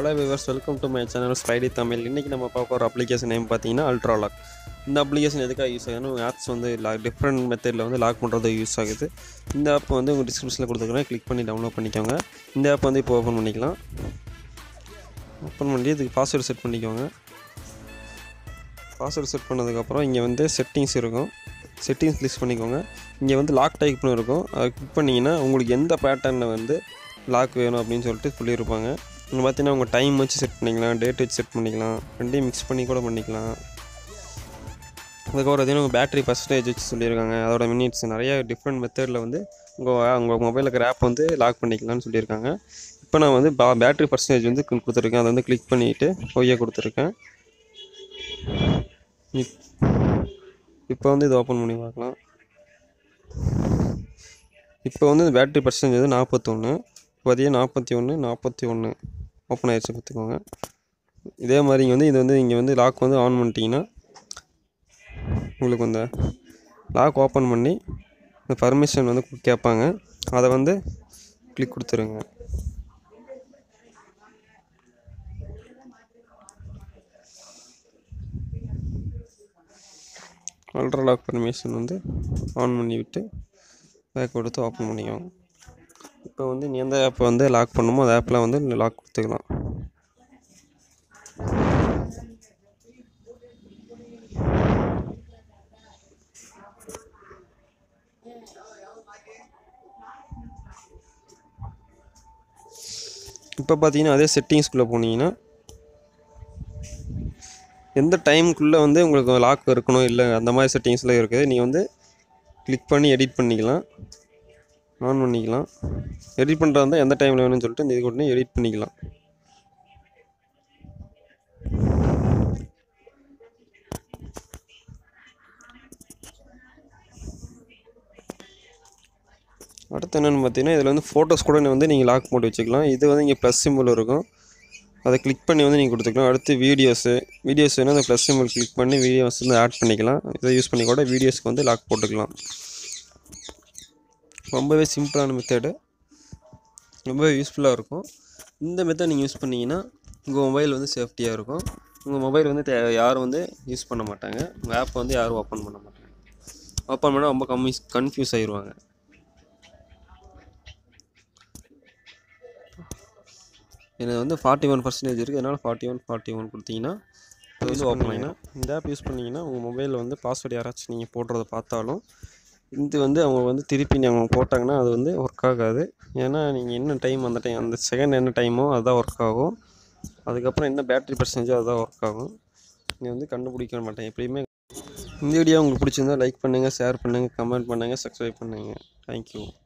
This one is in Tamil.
hello viewers welcome to my channel Spidey Tamil இன்றைக்கி நம்ம பார்க்க போகிற அப்ளிகேஷன் நேம் பார்த்தீங்கன்னா அல்ட்ரா லாக் இந்த அப்ளிகேஷன் எதுக்காக யூஸ் ஆகுதுன்னா ஆப்ஸ் வந்து லாக் டிஃப்ரெண்ட் மெத்தடில் வந்து லாக் பண்ணுறது யூஸ் ஆகுது இந்த ஆப் வந்து உங்கள் டிஸ்கிரிப்ஷனில் கொடுத்துருக்கேன் கிளிக் பண்ணி டவுன்லோட் பண்ணிக்கோங்க இந்த ஆப் வந்து இப்போ ஓப்பன் பண்ணிக்கலாம் ஓப்பன் பண்ணி இதுக்கு பாஸ்வேர்டு செட் பண்ணிக்கோங்க பாஸ்வேர்டு செட் பண்ணதுக்கப்புறம் இங்கே வந்து செட்டிங்ஸ் இருக்கும் செட்டிங்ஸ் கிளிக் பண்ணிக்கோங்க இங்கே வந்து லாக் டைப்னு இருக்கும் அதை கிளிக் பண்ணிங்கன்னா உங்களுக்கு எந்த பேட்டர்னில் வந்து லாக் வேணும் அப்படின்னு சொல்லிட்டு சொல்லியிருப்பாங்க இங்கே பார்த்தீங்கன்னா உங்கள் டைம் வச்சு செட் பண்ணிக்கலாம் டேட் வச்சு செட் பண்ணிக்கலாம் ரெண்டையும் மிக்ஸ் பண்ணி கூட பண்ணிக்கலாம் அதுக்கப்புறம் பார்த்தீங்கன்னா உங்கள் பேட்டரி பர்சன்டேஜ் வச்சு சொல்லியிருக்காங்க அதோட மினிட்ஸ் நிறைய டிஃப்ரெண்ட் மெத்தடில் வந்து உங்கள் உங்கள் மொபைலில் இருக்கிற ஆப் வந்து லாக் பண்ணிக்கலாம்னு சொல்லியிருக்காங்க இப்போ நான் வந்து பா பேட்டரி பர்சன்டேஜ் வந்து கு- கொடுத்துருக்கேன் அதை வந்து கிளிக் பண்ணிவிட்டு பொய்யை கொடுத்துருக்கேன் இப்- இப்போ வந்து இது ஓப்பன் பண்ணி பார்க்கலாம் இப்போ வந்து இந்த பேட்டரி பர்சன்டேஜ் வந்து நாற்பத்தொன்று பார்த்தீங்கன்னா நாற்பத்தி ஒன்று நாற்பத்தி ஒன்று ஓப்பன் ஆயிடுச்சு பார்த்துக்கோங்க இதே மாதிரி இங்கே வந்து இது வந்து இங்கே வந்து லாக் வந்து ஆன் பண்ணிட்டீங்கன்னா உங்களுக்கு இந்த லாக் ஓப்பன் பண்ணி இந்த பர்மிஷன் வந்து கு- கேட்பாங்க அதை வந்து கிளிக் கொடுத்துருங்க அல்ட்ரா லாக் பர்மிஷன் வந்து ஆன் பண்ணி விட்டு பேக் கொடுத்து ஓப்பன் பண்ணிக்கோங்க இப்போ வந்து நீ எந்த ஆப்பை வந்து லாக் பண்ணுமோ அந்த ஆப்பில் வந்து லாக் கொடுத்துக்கலாம் இப்போ பார்த்தீங்கன்னா அதே செட்டிங்ஸ்குள்ளே போனீங்கன்னா எந்த டைமுக்குள்ளே வந்து உங்களுக்கு லாக் இருக்கணும் இல்லை அந்த மாதிரி செட்டிங்ஸ்லாம் இருக்குது நீங்கள் வந்து கிளிக் பண்ணி எடிட் பண்ணிக்கலாம் ஆன் பண்ணிக்கலாம் எடிட் பண்ணுறதா இருந்தால் எந்த டைமில் வேணும்னு சொல்லிட்டு இந்த இது உடனே எடிட் பண்ணிக்கலாம் அடுத்து என்னென்னு பார்த்தீங்கன்னா இதில் வந்து ஃபோட்டோஸ் கூட வந்து நீங்கள் லாக் போட்டு வச்சுக்கலாம் இது வந்து இங்கே ப்ளஸ் சிம்பிள் இருக்கும் அதை கிளிக் பண்ணி வந்து நீங்கள் கொடுத்துக்கலாம் அடுத்து வீடியோஸு வீடியோஸ் வேணும் அந்த ப்ளஸ் சிம்பிள் கிளிக் பண்ணி வீடியோஸ் வந்து ஆட் பண்ணிக்கலாம் இதை யூஸ் பண்ணி கூட வீடியோஸ்க்கு வந்து லாக் போட்டுக்கலாம் ரொம்பவே சிம்பிளான மெத்தடு ரொம்பவே யூஸ்ஃபுல்லாக இருக்கும் இந்த மெத்தட் நீங்கள் யூஸ் பண்ணீங்கன்னா உங்கள் மொபைல் வந்து சேஃப்டியாக இருக்கும் உங்கள் மொபைல் வந்து தே யாரும் வந்து யூஸ் பண்ண மாட்டாங்க உங்கள் ஆப் வந்து யாரும் ஓப்பன் பண்ண மாட்டாங்க ஓப்பன் பண்ணால் ரொம்ப கம்மி கன்ஃபியூஸ் ஆயிடுவாங்க எனக்கு வந்து ஃபார்ட்டி ஒன் பர்சன்டேஜ் இருக்குது அதனால் ஃபார்ட்டி ஒன் ஃபார்ட்டி ஒன் கொடுத்தீங்கன்னா இது வந்து ஓப்பன் ஆகிடும் இந்த ஆப் யூஸ் பண்ணிங்கன்னா உங்கள் மொபைலில் வந்து பாஸ்வேர்டு யாராச்சும் நீங்கள் போடுறத பார்த்தாலும் இது வந்து அவங்க வந்து திருப்பி அவங்க போட்டாங்கன்னா அது வந்து ஒர்க் ஆகாது ஏன்னா நீங்கள் என்ன டைம் அந்த டைம் அந்த செகண்ட் என்ன டைமோ அதுதான் ஒர்க் ஆகும் அதுக்கப்புறம் என்ன பேட்டரி பர்சன்டேஜோ அதுதான் ஒர்க் ஆகும் நீ வந்து கண்டுபிடிக்க மாட்டேன் எப்படியுமே இந்த வீடியோ உங்களுக்கு பிடிச்சிருந்தா லைக் பண்ணுங்கள் ஷேர் பண்ணுங்கள் கமெண்ட் பண்ணுங்கள் சப்ஸ்கிரைப் பண்ணுங்கள் தேங்க்யூ